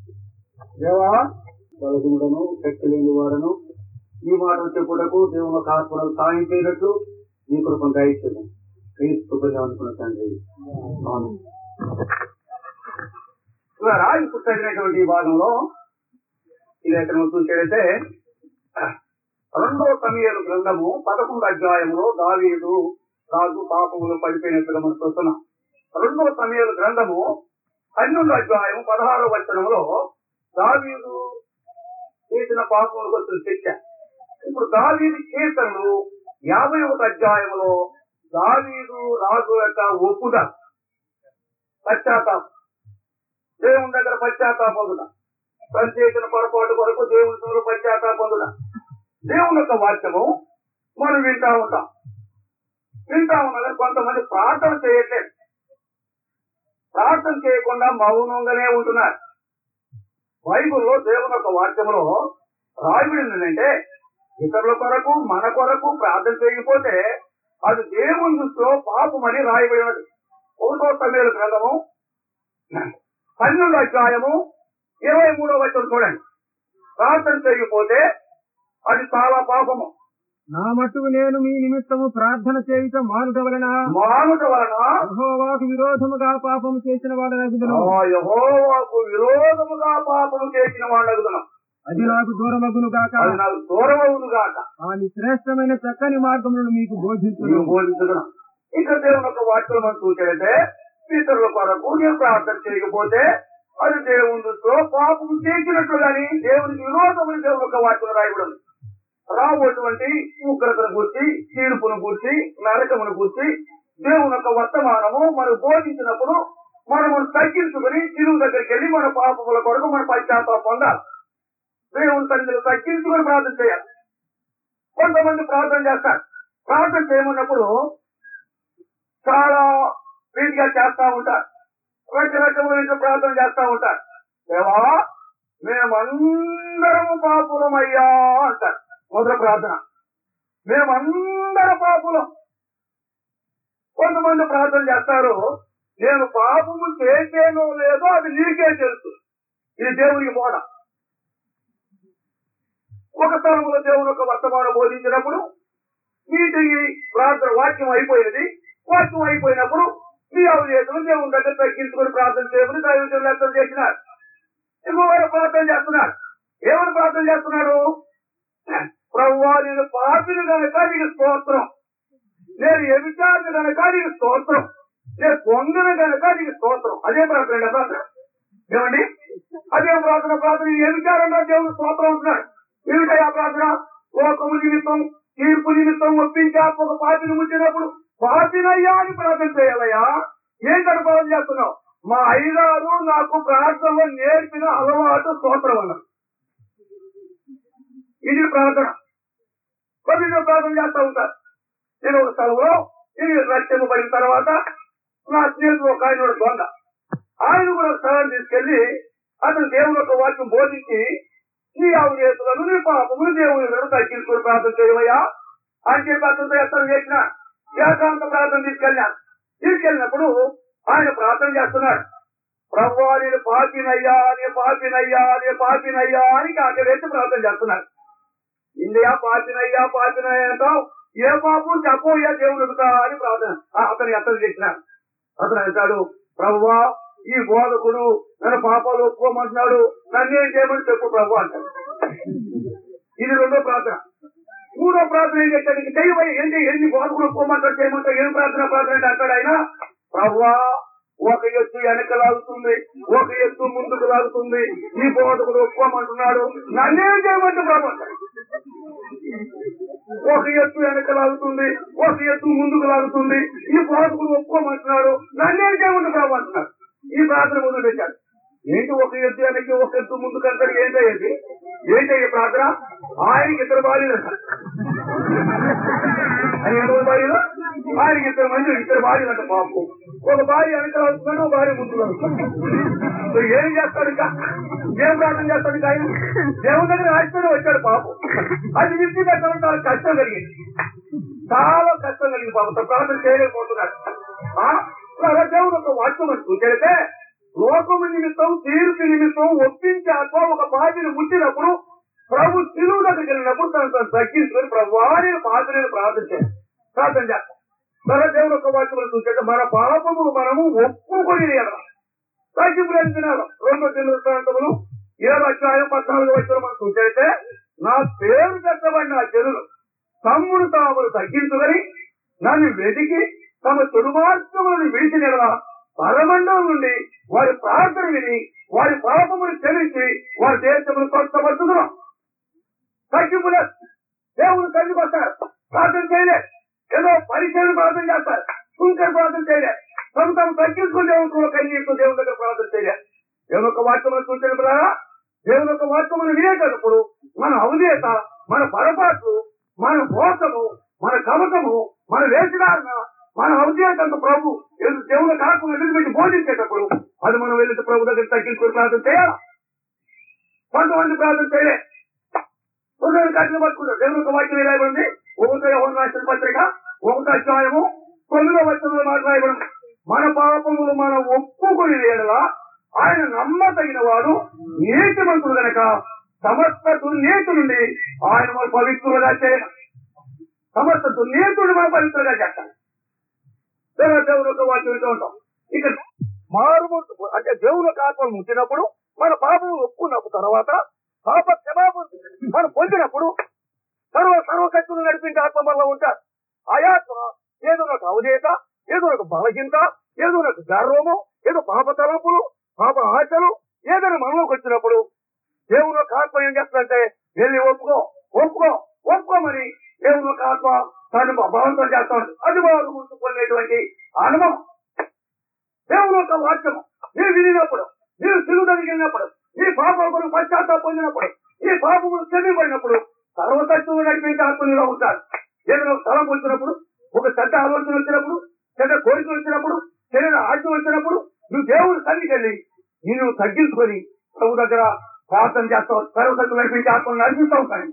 దేవా బలహీనుడను శక్తి లేని వాడను ఈ మాటలు చెప్పుటకు దేవుని యొక్క ఆత్మలకు సాయం చేయనట్లు నీ కృపను దయచేయడం క్రీస్తు కృపగా అనుకున్న తండ్రి ఆమేన్. ఇవాళ ఇప్పుడు చదివినటువంటి ఈ భాగంలో ఇది ఎక్కడ చూసేటైతే రెండో సమయాలు గ్రంథము పదకొండు అధ్యాయంలో దావీదు రాజు పాపములు పడిపోయినట్టుగా మనం చూస్తున్నాం రెండో సమయాలు గ్రంథము పన్నెండు అధ్యాయం పదహారో వచనంలో దావీదు చేసిన పాపములకు వచ్చిన శిక్ష ఇప్పుడు దావీదు కీర్తనలు యాభై ఒక అధ్యాయంలో దావీదు రాజు యొక్క ఒప్పుద పశ్చాత్తాపం దేవుని దగ్గర పశ్చాత్తాపం పొందుట తను చేసిన పొరపాటు కొరకు దేవుని చూడు పశ్చాత్తాపం పొందుట దేవుని యొక్క వాక్యము మనం వింటా ఉంటాం వింటా ఉన్నది కొంతమంది ప్రార్థన చేయట్లేదు ప్రార్థన చేయకుండా మౌనంగానే ఉంటున్నారు బైబిల్లో దేవుని యొక్క వాక్యంలో రాయబడింది ఏంటంటే ఇతరుల కొరకు మన కొరకు ప్రార్థన చేయకపోతే అది దేవుని దృష్టిలో పాపమని రాయబడినది ఒకటో సమయాల గ్రంథము పన్నెండు అధ్యాయము ఇరవై మూడో వచ్చిన చూడండి ప్రార్థన చేయకపోతే అది చాలా పాపము నా మట్టుకు నేను మీ నిమిత్తము ప్రార్థన చేయుట మానుట వలన మానుట వలన యెహోవాకు విరోధముగా పాపము చేసిన వాడనగుదును ఆ యెహోవాకు విరోధముగా పాపము చేసిన వాళ్ళగుతున్నాం అది నాకు దూరమగును గాక అది నాకు దూరమవును గాక ఆని శ్రేష్టమైన చక్కని మార్గములను మీకు బోధించును నీవు బోధించడం ఇంకా దేవుని యొక్క వాక్యం మనం చూసేటంటే ఇతరుల కొరకు నేను ప్రార్థన చేయకపోతే అది దేవుని దృష్టిలో పాపం చేసినట్లు గాని దేవునికి విరోధమని దేవుని యొక్క వాక్యం రాయబడి రాబోటువంటి ఉగ్రతను గుర్చి తీర్పును గుర్చి నరకమును గుర్చి దేవుని యొక్క వర్తమానము మనకు బోధించినప్పుడు మనము తగ్గించుకుని తిరుగు దగ్గరికి వెళ్ళి మన పాపముల కొరకు మన పశ్చాత్తాపం పొందాలి దేవుని తండ్రిని తగ్గించుకుని ప్రార్థన చేయాలి కొంతమంది ప్రార్థన చేస్తారు ప్రార్థన చేయమన్నప్పుడు చాలా రీతిగా చేస్తా ఉంటారు రకరకమైన ప్రార్థన చేస్తా ఉంటారు దేవా మేమందరము పాపులం అయ్యా అంటారు మొదటి ప్రార్థన మేమందరం పాపులం కొంతమంది ప్రార్థన చేస్తారు నేను పాపము చేసేనో లేదో అది నీకే తెలుసు ఇది దేవునికి బోధ ఒక స్థలంలో దేవుని యొక్క వర్తమానం బోధించినప్పుడు వీటి ప్రార్థన వాక్యం అయిపోయినది వాక్యం అయిపోయినప్పుడు మీ అవిధేతలు దేవుని దగ్గర తగ్గించుకొని ప్రార్థన చేయమని దైవజనులు లెక్కలు చేసినారు ఇంకోవారు ప్రార్థన చేస్తున్నారు ఏమని ప్రార్థన చేస్తున్నాడు ప్రభువా నేను పాపిని కనుక నీకు స్తోత్రం నేను ఎవిచారిని కనుక నీకు స్తోత్రం నేను పొంగిన కనుక నీకు స్తోత్రం అదే ప్రార్థన అండి ప్రార్థన ఏమండి అదే ప్రార్థన ప్రార్థన ఏ విచారంగా దేవుడు స్తోత్రం అంటున్నాడు ఏమిటయ్యా ప్రార్థన లోకము నిమిత్తం తీర్పు నిమిత్తం ఒప్పించా ఒక పాపిని ముట్టినప్పుడు పాపినయ్యా అని ప్రార్థన చేయాలయ్యా ఏం కదా ప్రార్థన చేస్తున్నావు మా అయ్యగారు నాకు ప్రార్థనలో నేర్పిన అలవాటు స్తోత్రం అన్నారు ఇది ప్రార్థన కొద్దిగా ప్రార్థన చేస్తా ఉంటారు నేను ఒక స్థలంలో ఇది రక్షింపబడిన తర్వాత నా స్నేహితుడు ఒక ఆయన ఉన్నాడు దొంగ ఆయన కూడా ఒక స్థలాన్ని తీసుకెళ్లి అతను దేవుని యొక్క వాక్యం బోధించి నీ అవినేతులను నీ పాపములు దేవుని ఎదుట తగ్గించుకుని ప్రార్థన చేయవయ్యా అని చెప్పి అతనితో ఎత్తనం చేసిన ఏకాంత ప్రార్థన తీసుకెళ్ళాను తీసుకెళ్ళినప్పుడు ఆయన ప్రార్థన చేస్తున్నాడు ప్రభు నేను పాపినయ్యా నేను పాపినయ్యా నేను పాపినయ్యా అని కాక వేసి ప్రార్థన చేస్తున్నాడు ఇండియా పాపినయ్యా పాపినయ్యా అంటావు ఏ పాపం చెప్పోయ్యా దేవుడు ఎదుట అని ప్రార్థన ఆ, అతను ఎత్తనం చేసినాడు అతను అంటాడు ప్రభువా ఈ బోధకుడు నన్ను పాపాలు ఒప్పుకోమంటున్నాడు నన్ను ఏం చేయమని చెప్పు ప్రభు అంటాడు ఇది రెండో ప్రార్థన మూడో ప్రార్థన ఏం చేస్తాడు ఇంక చేయబోయే ఏంటి ఎన్ని బోధకుడు ఒప్పుకోమంటాడు చేయమంటాడు ఏం ప్రార్థన ప్రార్థన అంటే అంటాడు ఆయన ప్రభువా ఒక ఎత్తు వెనక లాగుతుంది ఒక ఎత్తు ముందుకు లాగుతుంది ఈ బోధకుడు ఒప్పుకోమంటున్నాడు నన్నేం చేయమంటే ప్రభు అంటాడు ఒక ఎత్తు వెనక లాగుతుంది ఒక ఎత్తు ముందుకు లాగుతుంది ఈ బోధకుడు ఒప్పుకోమంటున్నాడు నన్నేం చేయమంటే ప్రభు అంటున్నాడు ఈ ప్రార్థన ముందు పెట్టాడు ఏంటి ఒక ఎత్తు వెనక్కి ఒక ఎత్తు ముందుకు అంటాడు ఏంటయ్యేది ఏంటయ్యే ప్రార్థన ఆయనకి ఇద్దరు భార్యలు అంట. ఆయన ఎంతమంది భార్యలు ఆయనకి ఇద్దరు మంది ఇద్దరు భార్యలు అంట పాపం ఒక భార్య వెనక లాగుతున్నాడు ఒక భార్య ముందు లాగుతున్నాడు సో ఏం చేస్తాడు ఇంకా ఏం ప్రార్థన చేస్తాడు ఇంకా ఆయన దేవుని దగ్గర రాసిపోయి వచ్చాడు పాపం అది విప్పి పెట్టడం చాలా కష్టం కలిగింది చాలా కష్టం కలిగింది పాపం తన ప్రార్థన చేయలేకపోతున్నాడు ఆ? అలా దేవుడు ఒక వాక్యం అని చూసేస్తే లోకము నిమిత్తం తీర్పు నిమిత్తం ఒప్పించే ఆత్మ ఒక పాపిని ముట్టినప్పుడు ప్రభు తిరుగు దగ్గరికి వెళ్ళినప్పుడు తను తను తగ్గించుకొని ప్రభు నేను పాపిని ప్రార్థన చేయాలి ప్రార్థన చేస్తాం మన దేవుడు ఒక వాక్యం చూసాక మన పాపములు మనము ఒప్పుకొని ఎడదాం తగ్గింపు తినాలి రెండో దినవృత్తాంతములు ఏడు అధ్యాయం పద్నాలుగు వచ్చిన మనం చూసైతే నా పేరు కట్టబడిన ఆ జనులు తమ్ముడు తాములు తగ్గించుకొని నన్ను వెతికి తమ దుర్మార్గములను విడిచిన ఎడల పరమండం నుండి వారి ప్రార్థన విని వారి పాపములు క్షమించి వారి దేశములు స్వస్థపడుతున్నాం తగ్గింపులే దేవుడు తగ్గికి వస్తారు ప్రార్థన చేయలే ఏదో పరిచయం ప్రార్థన చేస్తారు సుంకర ప్రార్థన చేయలే తమ తాము తగ్గించుకుని దేవుడు కన్నీటితో దేవుని దగ్గర ప్రార్థన చేయలే దేవుని యొక్క వాక్యములు సూచన ద్వారా దేవుని యొక్క వాక్యములు వినేటప్పుడు మన అవధేత మన పొరపాట్లు మన మోసము మన కవకము మన వేషధారణ మన అవధేతంత ప్రభు ఎదురు దేవుని కాకుండా ఎదురుపెట్టి బోధించేటప్పుడు అది మనం వెళ్ళి ప్రభు దగ్గర తగ్గించుకుని ప్రార్థన చేయాలి కొంతమంది ప్రార్థన చేయలే కొందరు కఠిన పట్టుకుంటారు దేవుని యొక్క వాక్యం రాయబడింది ఒకటో ఎవరు రాసిన పత్రిక ఒకటో అధ్యాయము తొమ్మిదో వచ్చిన మాట్లాడబడింది మన పాపములు మనం ఒప్పుకొని లేడలా ఆయన నమ్మదగిన వాడు నీతిమంతుడు గనక సమస్త దుర్నీతి నుండి ఆయన మన పవిత్రులుగా చేయాలి సమస్త దుర్నీతుడు మన పవిత్రులుగా చేస్తాడు దేవుడు దేవుని యొక్క వాక్యం వింటూ ఉంటాం ఇక మారు అంటే దేవుని యొక్క ఆత్మను ముట్టినప్పుడు మన పాపము ఒప్పుకున్నప్పుడు తర్వాత పాప క్షమాపణ మనం పొందినప్పుడు సర్వ సర్వశక్తులు నడిపించే ఆత్మ మనలో ఉంటారు ఆ ఆత్మ ఏదో ఒక అవధేత ఏదో ఒక బలహీనత ఏదో ఒక గర్వము ఏదో పాప తలపులు పాప ఆశలు ఏదైనా మనలోకి వచ్చినప్పుడు దేవుని యొక్క ఆత్మ ఏం చేస్తుందంటే వెళ్ళి ఒప్పుకో ఒప్పుకో ఒప్పుకోమని దేవుని యొక్క ఆత్మ దాన్ని బలవంతం చేస్తాడు అది వాళ్ళు ముందు పొందేటువంటి అనుభవం దేవుని యొక్క వాక్యము మీరు వినినప్పుడు మీరు తెలుగు వెళ్ళినప్పుడు ఈ పాపల కొరకు పశ్చాత్తాప పొందినప్పుడు ఈ పాపములు క్షమింపడినప్పుడు సర్వతత్వం నడిపించే ఆత్మనిలో ఉంటారు ఏదైనా ఒక స్థలం వచ్చినప్పుడు ఒక చెడ్డ ఆలోచన వచ్చినప్పుడు చెడ్డ కోరిక వచ్చినప్పుడు శరీర ఆశ వచ్చినప్పుడు నువ్వు దేవుని సన్నిధికి వెళ్ళి నేను తగ్గించుకొని ప్రభు దగ్గర ప్రార్థన చేస్తావు సర్వతత్వం నడిపించే ఆత్మను నడిపిస్తూ ఉంటాను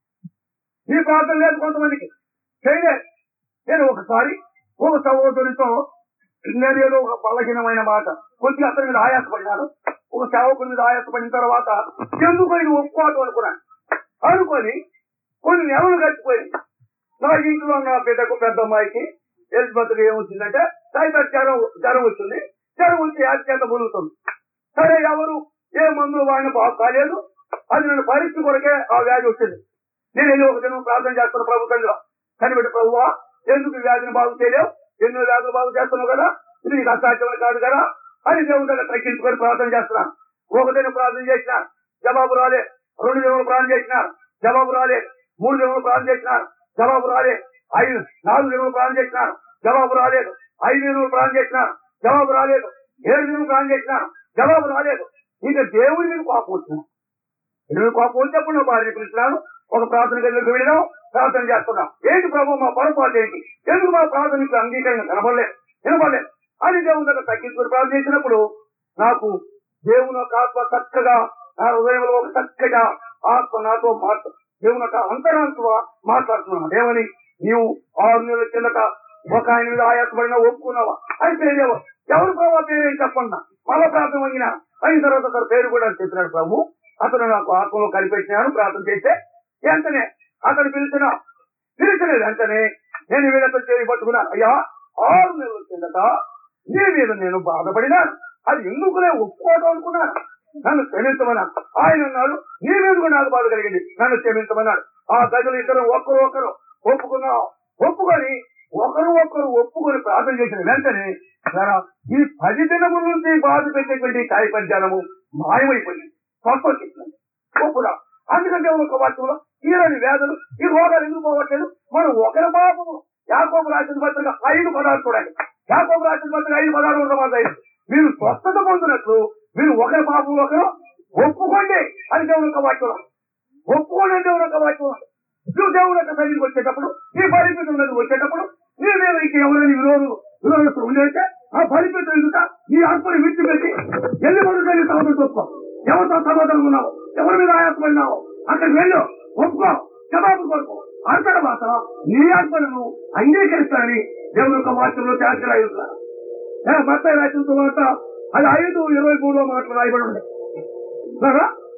ఈ ప్రార్థన లేదు కొంతమందికి చేయలే నేను ఒకసారి ఒక సహోదరునితో నేను ఏదో ఒక బలహీనమైన మాట కొద్దిగా అతని మీద ఆయాసపడినాను ఒక సేవకుని మీద ఆయాసపడిన తర్వాత ఎందుకు ఇది ఒప్పుకోవటం అనుకున్నాను అనుకొని కొన్ని నెలలు గడిచిపోయి నా ఇంట్లో నా బిడ్డకు పెద్ద అమ్మాయికి ఎలిజబెత్ ఏమొచ్చిందంటే టైఫాయిడ్ జ్వరం జ్వరం వచ్చింది జ్వరం వచ్చి అత్యంత ములుగుతుంది సరే ఎవరు ఏ మందులు వాడిన బాగు కాలేదు అది నేను పరీక్ష కొరకే ఆ వ్యాధి వచ్చింది నేను వెళ్ళి ఒక దినం ప్రార్థన చేస్తున్న ప్రభుత్వంలో కనిపెట్టి ప్రభువా ఎందుకు ఈ వ్యాధిని బాగు చేయలేవు ఎన్నో వ్యాధులు బాగు చేస్తున్నావు కదా ఇది నీకు అసాధ్యం కాదు కదా అని దేవుని దగ్గర తగ్గించుకొని ప్రార్థన చేస్తున్నాను ఒక దినం ప్రార్థన చేసిన జవాబు రాలే రెండు దినములు ప్రార్థన చేసిన జవాబు రాలే మూడు దినములు ప్రార్థన చేసిన జవాబు రాలే ఐదు నాలుగు దినములు ప్రార్థన చేసిన జవాబు రాలేదు ఐదు దినములు ప్రార్థన చేసిన జవాబు రాలేదు ఏడు దినములు ప్రార్థన చేసిన జవాబు రాలేదు ఇంకా దేవుడి మీద కోపం వచ్చింది ఎనిమిది కోపం వచ్చేప్పుడు నా భార్య పిలిచినాను ఒక ప్రార్థన గదిలోకి వెళ్ళినాం ప్రార్థన చేస్తున్నాం ఏంటి ప్రభు మా పొరపాటు ఏంటి ఎందుకు మా ప్రార్థనకు అంగీకరణ కనబడలేదు వినబడలేదు అని దేవుని దగ్గర తగ్గించుకొని ప్రార్థన చేసినప్పుడు నాకు దేవుని యొక్క ఆత్మ చక్కగా నా హృదయంలో ఒక చక్కగా ఆత్మ నాతో మాట్లా దేవుని యొక్క అంతరాంతో మాట్లాడుతున్నాను ఏమని నీవు ఆరు నెలల కిందట ఒక ఆయన మీద ఆయాసపడినా ఒప్పుకున్నావా అని తెలియవు ఎవరు ప్రభావ పేరు చెప్పన్నా మళ్ళా ప్రార్థన వంగినా అయిన తర్వాత అతని పేరు కూడా చెప్పినాడు ప్రభు అతను నాకు ఆత్మలో కనిపెట్టినాను ప్రార్థన చేస్తే వెంటనే అతను పిలిచిన పిలిచిన వెంటనే నేను వీళ్ళతో చేయి పట్టుకున్నాను అయ్యా ఆరు నెలల కిందట నీ మీద నేను బాధపడినాను అది ఎందుకులే ఒప్పుకోవడం అనుకున్నాను నన్ను క్షమించమన్నాడు ఆయన అన్నాడు నీ మీద కూడా నాకు బాధ కలిగింది నన్ను క్షమించమన్నాడు ఆ గదులు ఇద్దరు ఒకరు ఒకరు ఒప్పుకున్నాం ఒప్పుకొని ఒకరు ఒకరు ఒప్పుకొని ప్రార్థన చేసిన వెంటనే "సరా, ఈ పది దినముల నుంచి బాధ పెట్టేటువంటి కాయపద్యాలము మాయమైపోయింది స్వస్థించింది ఒప్పురా అందుకంటే ఒక వాక్యంలో తీరని వ్యాధులు ఈ రోగాలు ఎందుకు పోవట్లేదు మనం ఒకరి పాపము యాకోబు రాసిన పత్రిక ఐదు పదాలు చూడండి యాకోబు రాసిన పత్రిక ఐదు పదాలు ఉండమాట మీరు స్వస్థత పొందినట్లు మీరు ఒకరి పాపం ఒకరు ఒప్పుకోండి అని దేవుని యొక్క వాక్యం ఒప్పుకోండి అని దేవుని యొక్క వాక్యం నువ్వు దేవుని యొక్క సన్నిధికి వచ్చేటప్పుడు నీ పరిస్థితుల మీదకి వచ్చేటప్పుడు నీ మీద ఇంక ఎవరైనా విరోధులు విరోధస్తులు ఉండేస్తే ఆ పరిస్థితులు ఎదుట నీ ఆత్మని విడిచిపెట్టి ఎల్లి మొదలు వెళ్ళి సమాధానం చూసుకో ఎవరితో సమాధానం ఉన్నావు ఎవరి మీద ఆయాసపడినావు అక్కడికి వెళ్ళు ఒప్పుకో జవాబు కొరకు ఆ తర్వాత నీ ఆత్మలను అంగీకరిస్తానని దేవుని యొక్క వాక్యంలో త్యాగరాయుతున్నారు భర్త రాసిన తర్వాత అది ఐదు ఇరవై మూడులో మాటలు రాయబడి ఉంది కదా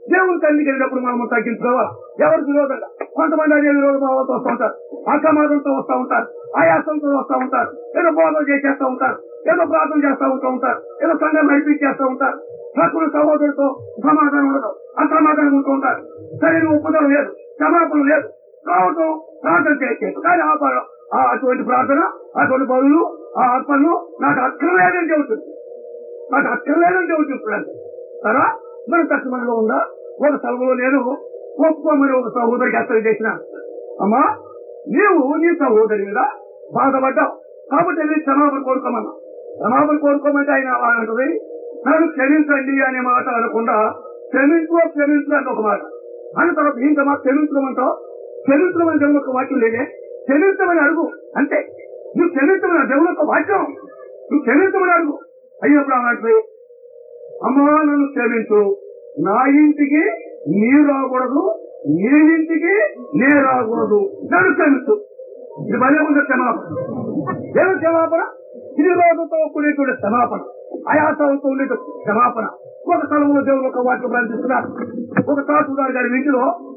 దేవుని తల్లికి వెళ్ళినప్పుడు మనం తగ్గించుకోవాలి ఎవరికి విరోధంగా కొంతమంది అదే విరోధ భావాలతో వస్తూ ఉంటారు అసమాధంతో వస్తూ ఉంటారు ఆయాసంతో వస్తూ ఉంటారు ఏదో బోధన చేసేస్తూ ఉంటారు ఏదో ప్రార్థన చేస్తూ ఉంటూ ఉంటారు ఏదో సంఘం నడిపించేస్తూ ఉంటారు ప్రకృతి సహోదరుతో సమాధానం ఉండదు అసమాధానం ఉంటూ ఉంటారు సరైన ఒప్పుదల లేదు క్షమాపణ లేదు రావటం ప్రార్థన చేయలేదు కానీ ఆ ప- ఆ అటువంటి ప్రార్థన అటువంటి బదులు ఆ అర్పణలు నాకు అక్కర్లేదని చెబుతుంది నాకు అక్కర్లేదని చెబుతున్నాడు సరే మన తక్షణంలో ఉందా ఒక స్థలంలో నేను ఒప్పుకోమని ఒక సహోదరికి హెచ్చరిక చేసిన అమ్మా నీవు నీ సహోదరి మీద బాధపడ్డావు కాబట్టి వెళ్ళి క్షమాపణ కోరుకోమన్నా క్షమాపణ కోరుకోమంటే ఆయన అంటది నన్ను క్షమించండి అనే మాట అనకుండా క్షమించు క్షమించు అని ఒక మాట అన్న తర్వాత ఇంకా మాకు క్షమించమంటావు క్షమించమని దేవుని యొక్క వాక్యం లేదే క్షమించమని అడుగు అంతే నువ్వు క్షమించమని దేవుని యొక్క వాక్యం నువ్వు క్షమించమని అడుగు అయ్యప్పుడు అన్నట్టు అమ్మా నన్ను క్షమించు నా ఇంటికి నీ రాకూడదు నీ ఇంటికి నే రాకూడదు నన్ను క్షమించు ఇది భలే ఉంది క్షమాపణ ఏమి క్షమాపణ ఇది రోజుతో కూడేటువంటి క్షమాపణ ఆయాసంతో ఉండే క్షమాపణ ఒక స్థలంలో దేవుడు ఒక వాక్యం ప్రకటిస్తున్నారు ఒక తాటుదారు గారి ఇంటిలో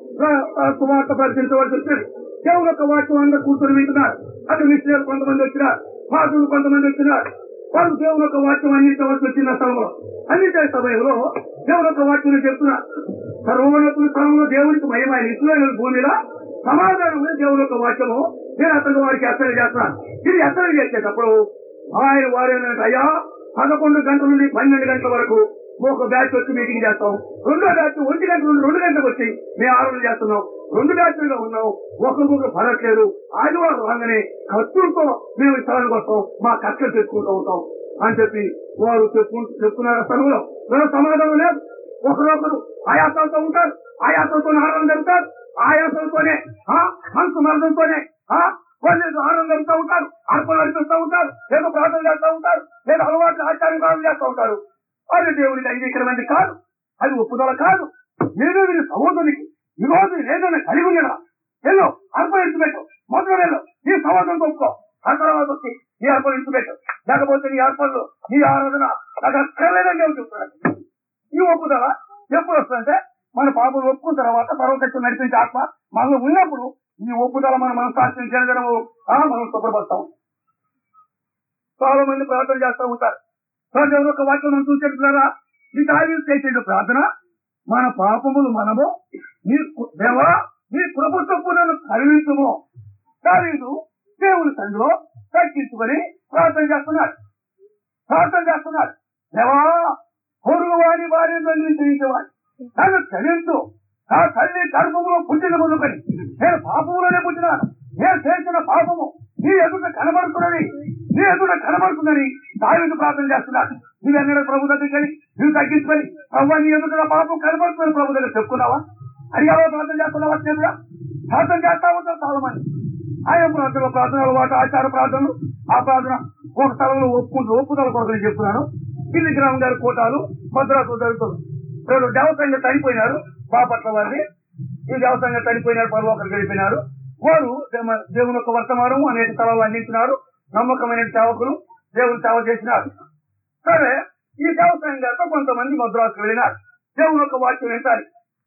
సువార్త ప్రకటించవలసి వచ్చింది దేవుడు ఒక వాక్యం అందరూ కూర్చొని వింటున్నారు అక్కడ మిస్టర్లు కొంతమంది వచ్చినారు పాసులు కొంతమంది వచ్చినారు వాళ్ళు దేవుని యొక్క వాక్యం అందించవలసి వచ్చిన స్థలంలో అందించే సమయంలో దేవుని యొక్క వాక్యం చెప్తున్నారు సర్వోన్నతుల స్థలంలో దేవునికి మయమైన ఇస్రాయల్ భూమిలో సమాధానం దేవుని యొక్క వాక్యము నేను అతను వారికి హెచ్చరిక చేస్తున్నాను ఇది హెచ్చరిక చేసేటప్పుడు ఆయన వారేనంటే అయ్యా పదకొండు గంటల నుండి పన్నెండు గంటల వరకు ఒక బ్యాచ్ వచ్చి మీటింగ్ చేస్తాం రెండో బ్యాచ్ ఒంటి గంటల నుండి రెండు గంటలకు వచ్చి మేము ఆరోగ్యం చేస్తున్నాం రెండు బ్యాచ్లుగా ఉన్నాం ఒకరికొకరు పడట్లేదు ఆదివారం రాగానే ఖర్చులతో మేము ఈ స్థలానికి వస్తాం మా ఖర్చులు తెచ్చుకుంటూ ఉంటాం అని చెప్పి వారు చెప్పు చెప్తున్నారు స్థలంలో వేరే సమాధానం లేదు ఒకరొకరు ఆయాసంతో ఉంటారు ఆయాసంతో ఆనందం జరుగుతారు ఆయాసంతోనే ఆ, మనసు మరణంతోనే ఆ, వాళ్ళు ఏదో ఆనందం జరుగుతూ ఉంటారు అర్పణ అర్పిస్తూ ఉంటారు ఏదో ప్రార్థన చేస్తూ ఉంటారు లేదా అలవాట్లు ఆచార్య ప్రార్థన చేస్తూ ఉంటారు అది దేవునికి అంగీకరమైనది కాదు అది ఒప్పుదల కాదు ఏదో వీరి సహోదరునికి ఈ రోజు ఏదైనా కలిగి ఉండడా ఎల్లో అర్పణించబెట్టు మొదలు వెళ్ళు నీ సమాధానం ఒప్పుకో ఆ తర్వాత వచ్చి నీ అర్పణించబెట్టు లేకపోతే నీ అర్పణలు నీ ఆరాధన నాకు అక్కర్లేదని దేవుడు చెప్తున్నాడు ఈ ఒప్పుదల ఎప్పుడు వస్తుందంటే మన పాపలు ఒప్పుకున్న తర్వాత పర్వకట్టు నడిపించే ఆత్మ మనలో ఉన్నప్పుడు ఈ ఒప్పుదల మన మనసాక్షిని చెందడము ఆ మనం శుభ్రపడతాం చాలా మంది ప్రార్థన చేస్తూ ఉంటారు సార్ ఎవరు ఒక వాక్యం మనం చూసేట్టున్నారా ఈ కార్యం చేసేది ప్రార్థన మన పాపములు మనము నీ కు- దేవా నీ కృప చొప్పునను కరుణించుము దావీదు దేవుని సందులో తగ్గించుకొని ప్రార్థన చేస్తున్నాడు ప్రార్థన చేస్తున్నాడు దేవా పొరుగు వారి వారి జయించేవాడు నన్ను క్షమించు నా తల్లి గర్భములో పుట్టిన ముందుకొని నేను పాపములోనే పుట్టినాను నేను చేసిన పాపము నీ ఎదుట కనబడుతున్నది నీ ఎదుట కనబడుతుందని దావిని ప్రార్థన చేస్తున్నాడు నువ్వెన్నడ ప్రభు దగ్గరికి నువ్వు తగ్గించుకొని ప్రభు నీ ఎదుట నా పాపం కనబడుతుందని ప్రభు దగ్గర చెప్పుకున్నావా అడిగావా ప్రార్థన చేస్తున్నావా చేతుగా ప్రార్థన చేస్తా ఉంటారు చాలా మంది ఆయన ప్రార్థన ప్రార్థన అలవాటు ఆచార ప్రార్థనలు ఆ ప్రార్థన ఒక స్థలంలో ఒప్పుకుంటూ ఒప్పుదల కొరకు నేను చెప్తున్నాను కింది గ్రామం గారి కోటాలు మద్రాసు జరుగుతుంది రెండు దేవసంగా చనిపోయినారు బాపట్ల వారిని ఈ దేవసంగా చనిపోయినారు పరలోకరికి వెళ్ళిపోయినారు వారు దేమ- దేవుని యొక్క వర్తమానం అనేక స్థలాలు అందించినారు నమ్మకమైన సేవకులు దేవుని సేవ చేసినారు సరే ఈ దేవసాయం గారితో కొంతమంది మద్రాసుకు వెళ్ళినారు దేవుని యొక్క వాక్యం వింటారు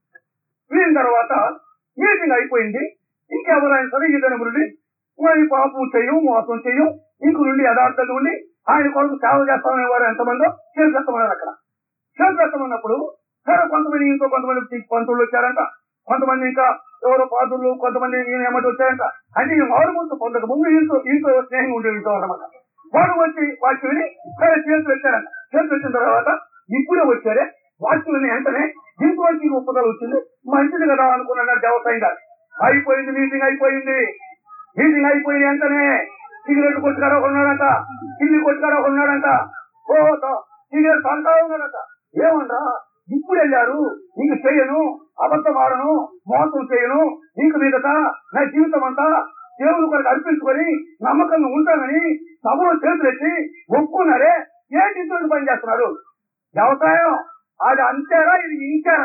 విన్న తర్వాత మీటింగ్ అయిపోయింది ఇంకెవరైనా సరే ఈ నుండి మరి పాపం చెయ్యం మోసం చెయ్యం ఇంక నుండి యథార్థంగా ఉండి ఆయన కొరకు సేవ చేస్తామనే వారు ఎంతమందో చేసేస్తామన్నారు అక్కడ చేసేస్తామన్నప్పుడు సరే కొంతమంది ఇంకో కొంతమంది పంతులు వచ్చారంట కొంతమంది ఇంకా ఎవరో పాదులు కొంతమంది ఈయన ఏమంటే వచ్చారంట అంటే ఈ మారు ముందు పొందక ముందు ఇంట్లో ఇంట్లో స్నేహం ఉండే ఇంట్లో అనమాట వాడు వచ్చి వాక్యం విని సరే చేతులు వచ్చారంట చేతులు వచ్చిన తర్వాత ఇప్పుడే వచ్చారే వాక్యం విని వెంటనే దీంట్లోకి ఒప్పుదల వచ్చింది మంచిది కదా అనుకున్నాడు దేవసాయి గారు అయిపోయింది మీటింగ్ అయిపోయింది మీటింగ్ అయిపోయింది వెంటనే సిగరెట్ కొట్టుకాడ ఉన్నాడంట కిల్లి కొట్టుకాడ ఉన్నాడంట ఓ త- సిగరెట్ తంటా ఉన్నాడంట ఏమంటా ఇప్పుడు వెళ్ళారు ఇంక చేయను అబద్ధం ఆడను మోసం చేయను ఇంక మీదట నా జీవితం అంతా దేవుని కొరకు అర్పించుకొని నమ్మకంగా ఉంటానని సభలో చేతులెత్తి ఒప్పుకున్నారే ఏంటి ఇంట్లో పని చేస్తున్నారు వ్యవసాయం అది అంతేరా ఇది ఇంకేరా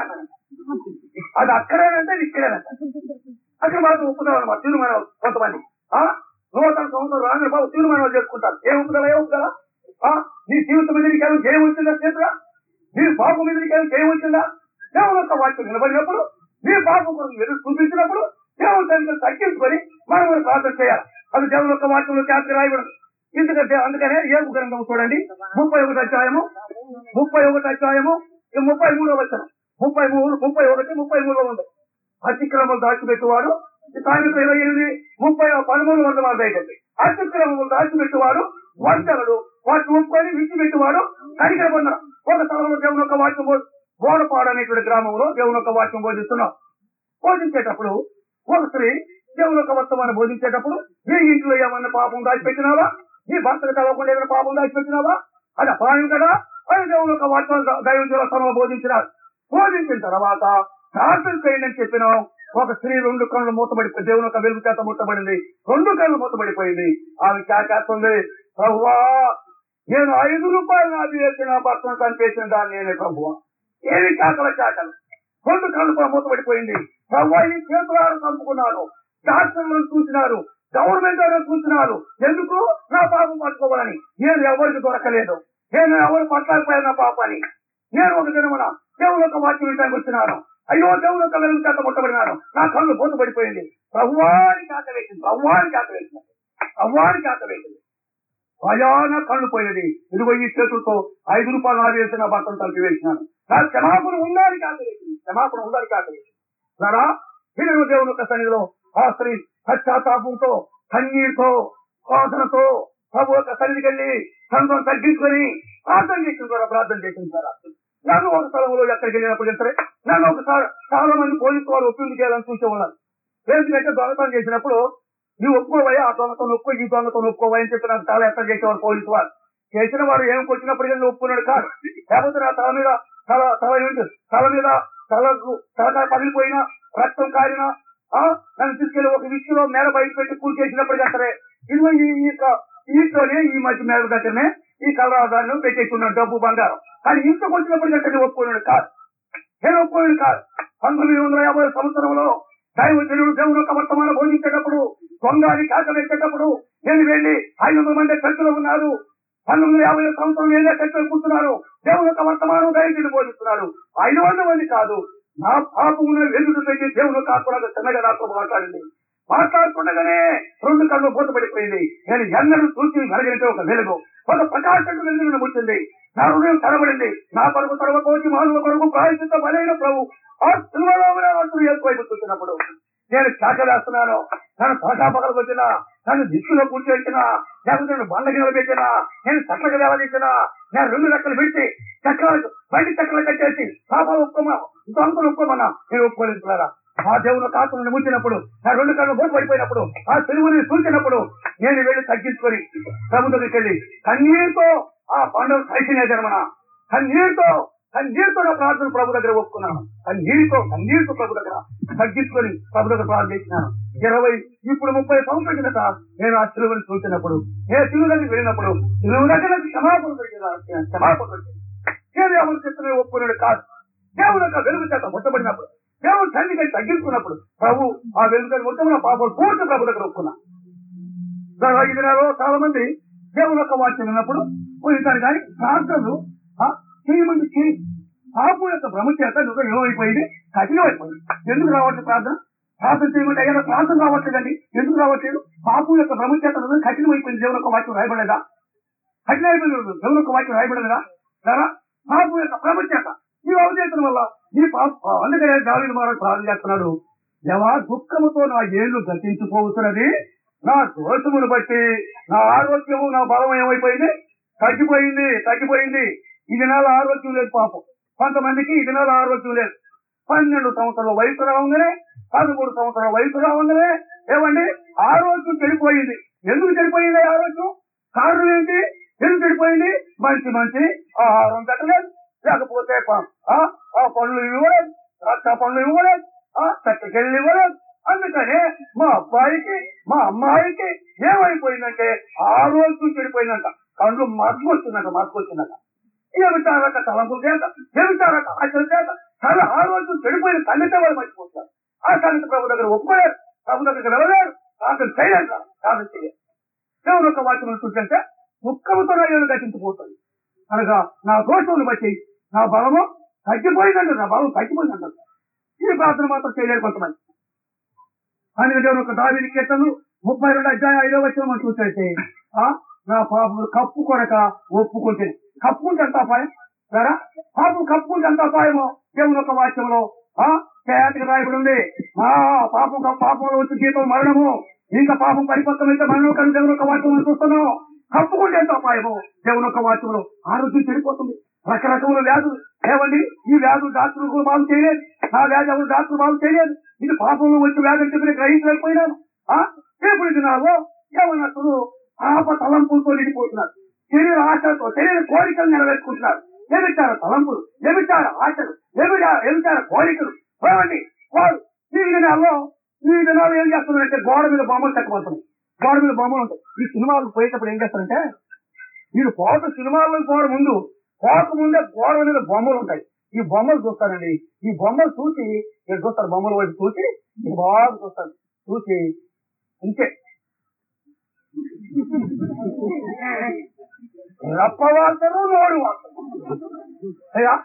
అది అక్కడేనంటే ఇది ఇక్కడేనంట అక్కడ మాత్రం ఒప్పుతారు అనమాట తీర్మానం కొంతమంది ఆ నూతన సంవత్సరం రాని బాబు తీర్మానాలు చేసుకుంటారు ఏ ఒప్పుదల ఏ ఒప్పుదల ఆ నీ జీవితం మీద నీకేమో జయం వచ్చిందా చేతురా నీ పాపం మీద నీకేమో జయం వచ్చిందా దేవుని యొక్క వాక్యం నిలబడినప్పుడు మీ పాపం కొరకు ఎదురు చూపించినప్పుడు దేవుని సన్నిధిని తగ్గించుకొని మనం కూడా ప్రార్థన చేయాలి అది దేవుని యొక్క వాక్యంలో జాగ్రత్త రాయబడదు ఎందుకంటే అందుకనే ఏం గ్రంథం చూడండి ముప్పై ఒకటి అధ్యాయము ముప్పై ఒకటి అధ్యాయము ఈ ముప్పై మూడో వచ్చనం ముప్పై మూడు ముప్పై ఒకటి ముప్పై మూడో ఉంది అతిక్రమం దాచిపెట్టువాడు ఈ సాయంత్రం ఇరవై ఎనిమిది ముప్పై పదమూడు వందల మంది అయిపోయింది అతిక్రమం దాచిపెట్టువాడు వంటలు వాటిని ఒప్పుకొని విడిచిపెట్టువాడు కనికర పొందడం ఒక స్థలంలో దేవుని యొక్క వాక్యం బో- బోడపాడు అనేటువంటి గ్రామంలో దేవుని యొక్క వాక్యం బోధిస్తున్నాం బోధించేటప్పుడు ఒక స్త్రీ దేవుని యొక్క వర్తమానం బోధించేటప్పుడు నీ ఇంట్లో ఏమన్నా పాపం దాచిపెట్టినావా నీ భర్తకు తెలవకుండా ఏమైనా పాపం దాచిపెట్టినావా అది అపాయం కదా అని దేవుని యొక్క వాక్యం దైవ స్థలంలో బోధించినారు బోధించిన తర్వాత ప్రార్థన చేయండి అని చెప్పినాం ఒక స్త్రీ రెండు కళ్ళు మూతబడి దేవుని యొక్క వెలుగు చేత మూతబడింది రెండు కళ్ళు మూతబడిపోయింది ఆమె చేస్తుంది ప్రభువా నేను ఐదు రూపాయలు నాది వేసిన భర్తను కనిపించిన దాన్ని నేనే ప్రభువా ఏమి చాకల చాకలు రెండు కళ్ళు కూడా మూతబడిపోయింది ప్రభువా ఈ చేతులారు చంపుకున్నాను డాక్టర్లను చూసినారు గవర్నమెంట్ వారు చూసినారు ఎందుకు నా పాపం పట్టుకోవాలని నేను ఎవరికి దొరకలేదు నేను ఎవరు పట్టలేకపోయాను నా పాపాన్ని నేను ఒక దినమున దేవుని యొక్క వాక్యం వినడానికి వచ్చినాను అయ్యో దేవుని యొక్క వెలుగు చేత ముట్టబడినాను నా కళ్ళు బోత పడిపోయింది ప్రభువాని కాక వేసింది ప్రభువాని కాక వేసింది ప్రభువాని కాక వేసింది భయాన కళ్ళు పోయేది ఇదిగో ఈ చేతులతో ఐదు రూపాయలు నాది వేసిన భర్తను తలిపి వేసినాను నా క్షమాపణ ఉందని కాక వేసింది క్షమాపణ ఉందని కాక వేసింది సరా నేను దేవుని యొక్క సన్నిధిలో ఆ స్త్రీ పశ్చాత్తాపంతో కన్నీరుతో శోధనతో ప్రభు యొక్క సన్నిధికి వెళ్ళి సంతం తగ్గించుకొని ప్రార్థన చేసిన ద్వారా ప్రార్థన చేసిన ద్వారా నన్ను ఒక స్థలంలో ఎక్కడికి వెళ్ళినప్పుడు సరే నన్ను ఒకసారి చాలా మంది పోలీసు వారు ఒప్పింది చేయాలని చూసేవాళ్ళు ఎందుకంటే దొంగతనం చేసినప్పుడు నువ్వు ఒప్పుకోవయ్యా ఆ దొంగతో ఒప్పుకో ఈ దొంగతో ఒప్పుకోవా అని చెప్పి నాకు చాలా ఎక్కడ చేసేవారు పోలీసు వారు చేసిన వారు ఏం కొట్టినప్పుడు కానీ ఒప్పుకున్నాడు కాదు లేకపోతే నా తల మీద తల తల ఏంటి తల మీద తలకు తలకాయ పగిలిపోయినా రక్తం కారినా ఆ, నన్ను తీసుకెళ్లి ఒక విషయంలో మేడ బయట పెట్టి పూజ చేసినప్పుడు సరే ఇదిగో ఈ ఈ యొక్క ఇంట్లోనే ఈ మధ్య మేడ దగ్గరనే ఈ కలరాదాన్ని పెట్టేసుకున్నాడు డబ్బు బంగారం కానీ ఇంటికి వచ్చినప్పుడు కంటే ఒప్పుకున్నాడు కాదు నేను ఒప్పుకోలేదు కాదు పంతొమ్మిది వందల యాభై సంవత్సరంలో దైవజనుడు దేవుడు యొక్క వర్తమానం బోధించేటప్పుడు దొంగని కాక వేసేటప్పుడు నేను వెళ్లి ఐదు వందల మంది చర్చలో ఉన్నారు పంతొమ్మిది వందల యాభై సంవత్సరం నేనే చర్చలు కూర్చున్నారు దేవుని యొక్క వర్తమానం దైవజనుడు బోధిస్తున్నారు ఐదు వందల మంది కాదు నా పాపమును వెలుగు పెట్టి దేవుని కాకుండా చిన్నగా నాతో మాట్లాడింది మాట్లాడుతుండగానే రెండు కళ్ళు పూతపడిపోయింది నేను ఎన్నడూ చూసి వెలగలిగే ఒక వెలుగు ఒక ప్రకాశం వెలుగును ముట్టింది నా హృదయం తడబడింది నా కొరకు తడవకోచి మానవ కొరకు ప్రాయచిత బలైన ప్రభు ఆ సినిమాలో ఎక్కువైపు చూసినప్పుడు నేను చాక వేస్తున్నాను నన్ను పగలు వచ్చినా నన్ను దిక్కులో కూర్చోబెట్టినా లేకపోతే నేను బండ గిన్నెలు పెట్టినా నేను చక్కగా వేలదీసినా నేను రెండు లెక్కలు పెట్టి చక్రాలకు బండి చక్రాలు కట్టేసి పాపాలు ఒప్పుకోమా దొంగలు ఒప్పుకోమన్నా నేను ఒప్పుకోలేదు పిల్లరా ఆ దేవుని కాకులను ముంచినప్పుడు నా రెండు కళ్ళు మూత పడిపోయినప్పుడు ఆ తెలుగుని సూచినప్పుడు నేను వెళ్ళి తగ్గించుకొని ప్రభు దగ్గరికి వెళ్ళి కన్నీరుతో ఆ పండుగ కలిసిన జన్మన కన్నీరుతో కన్నీరుతో నా ప్రార్థన ప్రభు దగ్గర ఒప్పుకున్నాను కన్నీరుతో కన్నీరుతో ప్రభు దగ్గర తగ్గించుకొని ప్రభు దగ్గర ప్రార్థన చేసినాను ఇరవై ఇప్పుడు ముప్పై సంవత్సరాల కిందట నేను ఆ సిలువని చూసినప్పుడు నేను సిలువ దగ్గరికి వెళ్ళినప్పుడు సిలువ దగ్గర నాకు క్షమాపణ దొరికింది క్షమాపణ దొరికింది నేను ఎవరు చెప్తున్నా ఒప్పుకున్నాడు కాదు దేవుడు యొక్క వెలుగు చేత ముట్టబడినప్పుడు దేవుడు తండ్రిని తగ్గించుకున్నప్పుడు ప్రభు ఆ వెలుగు ముట్టబడిన పాపలు పూర్తి ప్రభు దగ్గర ఒప్పుకున్నా చాలా ఈ దినాల్లో చాలా మంది దేవుని యొక్క వాక్యం విన్నప్పుడు పోయితారు కానీ ప్రార్థనలు ఆ, చేయమంది చేయి పాపు యొక్క భ్రమ చేత నువ్వు ఏమైపోయింది కఠినమైపోయింది ఎందుకు రావట్లేదు ప్రార్థన ప్రార్థన చేయమంటే అయ్యా నాకు ప్రార్థన రావట్లేదండి ఎందుకు రావట్లేదు పాపు యొక్క భ్రమ చేత నువ్వు కఠినమైపోయింది దేవుని యొక్క వాక్యం రాయబడలేదా కఠినమైపోయింది దేవుని యొక్క వాక్యం రాయబడలేదా సరే పాపు యొక్క భ్రమ చేత నీవు అవచేతన వల్ల నీ పాప అందుకనే దావిని మారని ప్రార్థన చేస్తున్నాడు దేవా దుఃఖముతో నా ఏళ్ళు గతించిపోతున్నది నా దోషమును బట్టి నా ఆరోగ్యము నా బలం ఏమైపోయింది తగ్గిపోయింది తగ్గిపోయింది ఈ దినాల ఆరోగ్యం లేదు పాపం కొంతమందికి ఈ దినాల ఆరోగ్యం లేదు పన్నెండు సంవత్సరాల వయసు రావంగానే పదమూడు సంవత్సరాల వయసు రావంగానే ఏమండి ఆరోగ్యం చెడిపోయింది ఎందుకు చెడిపోయింది ఈ ఆరోగ్యం కారణం ఏంటి ఎందుకు చెడిపోయింది మంచి మంచి ఆహారం పెట్టలేదు లేకపోతే ప- ఆ ఆ పనులు ఇవ్వలేదు రక్త పనులు ఇవ్వలేదు ఆ చక్కకెళ్ళి ఇవ్వలేదు అందుకనే మా అబ్బాయికి మా అమ్మాయికి ఏమైపోయిందంటే ఆరోగ్యం చెడిపోయిందంట కళ్ళు మరుగు వచ్చిందంట మరుగు వచ్చిందంట ఏమిటారక తలంపుల చేత ఏమిటారక ఆశల చేత తన ఆరోగ్యం చెడిపోయిన తల్లితే వాళ్ళు మర్చిపోతారు ఆ తల్లి ప్రభు దగ్గర ఒప్పుకోలేరు ప్రభు దగ్గర వెళ్ళలేరు ప్రార్థన చేయలేరు ప్రార్థన చేయలేరు దేవుడు ఒక వాక్యం చూస్తుంటే దుఃఖంతో నా ఏడు గతించిపోతుంది అనగా నా దోషమును బట్టి నా బలము తగ్గిపోయిందంటారు బాబు తగ్గిపోయిందంటారు ఈ ప్రార్థన మాత్రం చేయలేరు కొంతమంది అందుకంటే ఒక దావిని కీర్తనలు ముప్పై రెండు అధ్యాయం ఐదో వచ్చిన మనం చూసైతే ఆ నా పాపం కప్పు కొనక ఒప్పుకుంటే కప్పుకుంటే ఎంత అపాయం సరా పాపం కప్పుకుంటే ఎంత అపాయమో దేవుని యొక్క వాక్యంలో ఆ చేయాటికి రాయబడి ఉంది ఆ పాపం పాపంలో వచ్చి జీతం మరణము ఇంకా పాపం పరిపక్వమైతే మరణం కానీ దేవుని యొక్క వాక్యం మనం చూస్తున్నాం కప్పుకుంటే ఎంత అపాయమో దేవుని యొక్క వాక్యంలో ఆరోగ్యం చెడిపోతుంది రకరకముల వ్యాధులు ఏమండి ఈ వ్యాధులు డాక్టర్లు కూడా బాగు చేయలేదు ఆ వ్యాధి ఎవరు డాక్టర్ బాగు చేయలేదు ఇది పాపంలో వచ్చి వ్యాధి అంటే నేను గ్రహించలేకపోయినాను ఆ రేపు దినాల్లో ఏమన్నట్టు పాప తలంపులతో నిండిపోతున్నారు శరీర ఆశలతో శరీర కోరికలు నెరవేర్చుకుంటున్నారు ఏమిచ్చార తలంపులు ఏమిచ్చార ఆశలు ఏమిచార ఏమిచార కోరికలు ఏమండి వారు ఈ దినాల్లో ఈ దినాల్లో ఏం చేస్తున్నారంటే గోడ మీద బొమ్మలు చెక్కబడుతున్నాయి గోడ మీద బొమ్మలు ఉంటాయి ఈ సినిమాలకు పోయేటప్పుడు ఏం చేస్తారంటే మీరు పోత సినిమాల్లో పోవడం ముందు పోక ముందే గోడ మీద బొమ్మలు ఉంటాయి ఈ బొమ్మలు చూస్తారండి ఈ బొమ్మలు చూసి మీరు చూస్తారు బొమ్మల వైపు చూసి ఇది బాగా చూస్తారు చూసి ఇంకే రప్పవాసరు నోడు వాసరు అయ్యా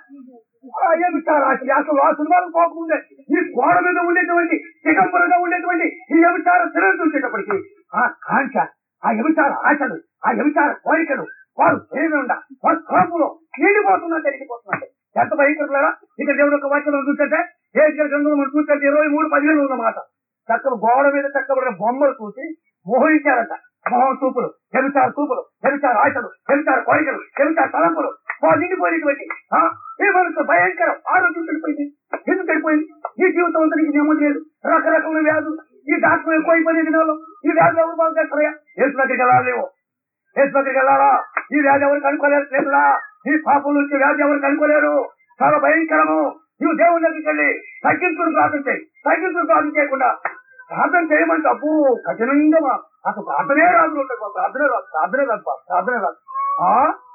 ఏమి సార్ అసలు ఆ సినిమాలు పోకముందే ఈ గోడ మీద ఉండేటువంటి చిదంబరంగా ఉండేటువంటి ఈ వ్యభిచార తిరగ చూసేటప్పటికి ఆ కాంక్ష ఆ వ్యభిచార ఆశలు ఆ వ్యభిచార కోరికలు వారు చేయకుండా వారు కోపంలో నిండిపోతున్నట్టు నిండిపోతున్నట్టు ఎంత భయంకరులారా ఇక దేవుడు ఒక వాక్యం చూస్తే ఏ గ్రంథంలో మనం చూస్తే ఇరవై మూడు పదిహేను ఉన్నమాట చక్కగా గోడ మీద చక్కబడిన బొమ్మలు చూసి మోహించారట మొహం చూపులు వ్యభిచార చూపులు వ్యభిచార ఆశలు వ్యభిచార కోరికలు వ్యభిచార తలంపులు వారు నిండిపోయినటువంటి ఆ, ఈ మనసు భయంకరం ఆరోగ్యం చెడిపోయింది ఎందుకు చెడిపోయింది ఈ జీవితం అంతా నీకు నెమ్మది లేదు రకరకాల వ్యాధులు ఈ డాక్టర్ ఎక్కువైపోయిన దినాలు ఈ వ్యాధులు ఎవరు బాగా చేస్తారయ్యా ఏసు దగ్గరికి వెళ్ళాలేమో ఏసు దగ్గరికి వెళ్ళాలా ఈ వ్యాధి ఎవరు కనుక్కోలేరు లేదురా ఈ పాపం నుంచి వ్యాధి ఎవరు కనుక్కోలేరు చాలా భయంకరము నువ్వు దేవుని దగ్గరికి వెళ్ళి తగ్గించుకుని ప్రార్థన చేయి తగ్గించుకుని ప్రార్థన చేయకుండా ప్రార్థన చేయమంటే అబ్బో కఠినంగా మా- అసలు ప్రార్థనే రాదు ఉంటుంది మా ప్రార్థనే రాదు ప్రార్థనే రాదు బా, ప్రార్థనే రాదు ఆ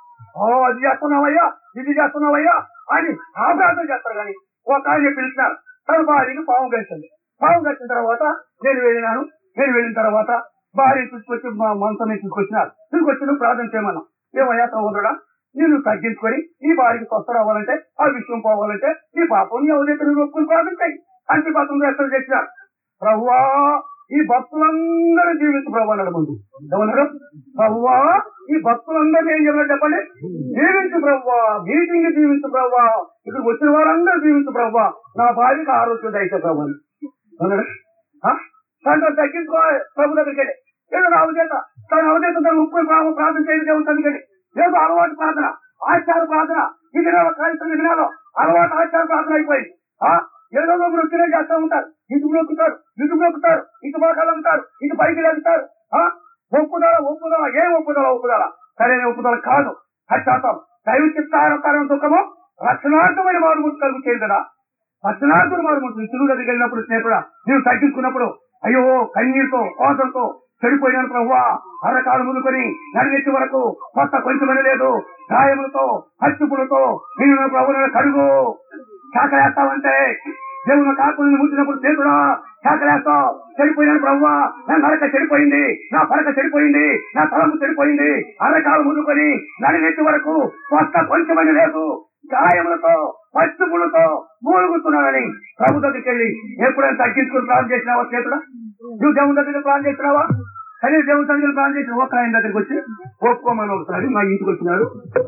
ఓ అది చేస్తున్నావయ్యా ఇది చేస్తున్నావయ్యా అని ఆ ప్రార్థన చేస్తారు కానీ ఒక ఆయన పిలిచినారు తన భార్యకి పాము కలిసింది పాము కలిసిన తర్వాత నేను వెళ్ళినాను నేను వెళ్ళిన తర్వాత భార్య తీసుకొచ్చి మా మనసు మీద తీసుకొచ్చినారు తీసుకొచ్చిన ప్రార్థన చేయమన్నా ఏమయ్యా సహోదరుడా నేను తగ్గించుకొని ఈ భార్యకి స్వస్థ రావాలంటే ఆ విషయం పోవాలంటే ఈ పాపం ఎవరైతే నువ్వు ఒప్పుకుని ప్రార్థన చేయి అంటి పాపం చేస్తారు చేసినారు ప్రభువా ఈ భక్తులందరూ జీవించు ప్రభు అన్నాడు ముందు ఏమన్నాడు ప్రభువా ఈ భక్తులందరూ ఏం చెప్పాలి చెప్పండి జీవించు ప్రభువా మీటింగ్ జీవించు ప్రభువా ఇక్కడ వచ్చిన వారందరూ జీవించు ప్రభువా నా భార్యకి ఆరోగ్యం దయచే ప్రభు అని అన్నాడు ఆ? దాంట్లో తగ్గించుకో ప్రభు దగ్గరికి వెళ్ళి ఏదో నా అవచేత తన అవచేత తన ఉప్పు ప్రార్థన ప్రార్థన చేయడం దేవుని తగ్గికండి ఏదో అలవాటు ప్రార్థన ఆచార ప్రార్థన ఈ దినాల్లో కార్యక్రమ దినాల్లో అలవాటు ఆచార ప్రార్థన అయిపోయింది ఆ ఏదో ఒకరు వచ్చినా చేస్తూ ఉంటారు ఇటు నొక్కుతారు ఇటు నొక్కుతారు ఇటు మోకాలు అమ్ముతారు ఇటు పైకి వెళ్తారు ఆ ఒప్పుదల ఒప్పుదల ఏం ఒప్పుదల ఒప్పుదల సరైన ఒప్పుదల కాదు పశ్చాత్తం దైవ చిత్తారకారం దుఃఖము రక్షణార్థమైన మారుమూర్తి కలుగుతుంది కదా రక్షణార్థుడు మారుమూర్తి తిరుగు దగ్గరికి వెళ్ళినప్పుడు స్నేహితుడా నీవు తగ్గించుకున్నప్పుడు అయ్యో కన్నీరుతో కోసంతో చెడిపోయినాను ప్రభువా అరకాలు ముదుకొని నడినెత్తి వరకు కొత్త కొంచెమని లేదు గాయములతో హత్తుపులతో నేను నా ప్రభువులను కడుగు శాఖలేస్తావంటే దేవుని కాకులను ముట్టినప్పుడు చేతుడా శాఖలేస్తావు చెడిపోయినాను ప్రభువా నా నరక చెడిపోయింది నా పరక చెడిపోయింది నా తలంపు చెడిపోయింది అరకాలు ముదుకొని నడినెత్తి వరకు కొత్త కొంచెమని లేదు గాయములతో పచ్చుపులతో మూలుగుతున్నానని ప్రభు దగ్గరికి వెళ్ళి ఎప్పుడైనా తగ్గించుకుని ప్రార్థన చేసినావా చేతుడా నువ్వు దేవుని దగ్గర ప్రార్థన చేసినావా కానీ దేవుని దగ్గర ప్రార్థన చేసిన ఒక ఆయన దగ్గరికి వచ్చి ఒప్పుకోమని ఒకసారి మా ఇంటికి వచ్చినారు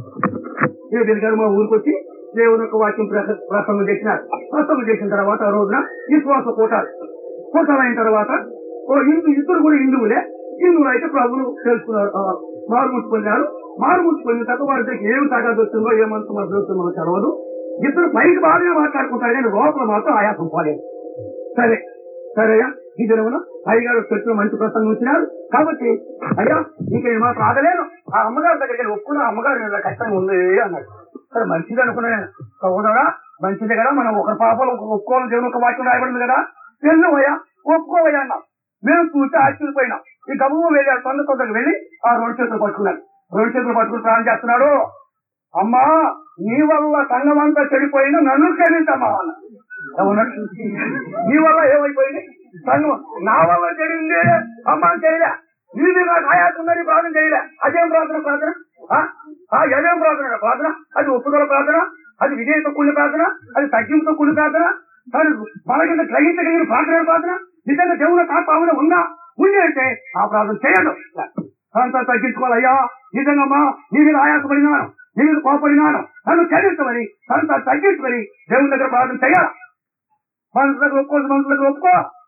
దేవుని గారు మా ఊరికి వచ్చి దేవుని యొక్క వాక్యం ప్రస- ప్రసంగం చేసినారు ప్రసంగం చేసిన తర్వాత ఆ రోజున విశ్వాస కూటాలు కూటాలు అయిన తర్వాత ఓ హిందూ ఇద్దరు కూడా హిందువులే హిందువులు అయితే ప్రభులు తెలుసుకున్నారు ఆ, మారుమూర్చి పొందారు మారుమూర్చి పొందిన తర్వాత వారి దగ్గర ఏం తగాదు వచ్చిందో ఏమంత మరి వస్తుందో మనకు తెలవదు ఇద్దరు పైకి బాగానే మాట్లాడుకుంటారు కానీ లోపల మాత్రం ఆయాసం పోలేదు సరే సరేయా ఈ దినమున అయ్యగారు చెట్లు మంచి ప్రసంగం ఇచ్చినారు కాబట్టి అయ్యా ఇంక నేను మాత్రం ఆగలేను ఆ అమ్మగారి దగ్గరికి వెళ్ళి ఒప్పుకున్న ఆ అమ్మగారు ఇలా కష్టంగా ఉంది అన్నాడు సరే మంచిది అనుకున్నా నేను సహోదరా మంచిదే కదా మనం ఒకరి పాపలు ఒక ఒప్పుకోవాలి దేవుని ఒక వాక్యం రాయబడింది కదా వెళ్ళవయ్యా ఒప్పుకోవయ్యా అన్నాం మేము చూసి ఆశ్చర్యపోయినాం ఈ గమ్ము వెళ్ళాడు తొందర తొందరగా వెళ్ళి ఆ రెండు చేతులు పట్టుకున్నాడు రెండు చేతులు పట్టుకుని ప్రాణం చేస్తున్నాడు అమ్మా నీ వల్ల సంఘం అంతా చెడిపోయినా నన్ను క్షమించమ్మా అన్నాడు అవునండి నీ వల్ల ఏమైపోయింది సంఘం నా వల్ల జరిగింది అమ్మ అని చేయలే నీది నాకు ఆయాసం ఉందని ప్రార్థన చేయలే అదేం ప్రార్థన ప్రార్థన ఆ? ఆ ఏమేం ప్రార్థన ప్రార్థన అది ఒప్పుదల ప్రార్థన అది విధేయత కూడిన ప్రార్థన అది తగ్గింపుతో కూడిన ప్రార్థన దాని మనకింత గ్రహించగలిగిన ప్రార్థన ప్రార్థన నిజంగా దేవుని ఆత్మ ఉందా ఉంది అంటే ఆ ప్రార్థన చేయదు అంతా తగ్గించుకోవాలయ్యా నిజంగా నీ మీద ఆయాసపడినాను నీ మీద కోపడినాను నన్ను చదివించమని అంతా తగ్గించుకొని దేవుని దగ్గర ప్రార్థన చేయాలి మనసు దగ్గర ఒప్పుకోవచ్చు మనసు దగ్గర ఒప్పుకో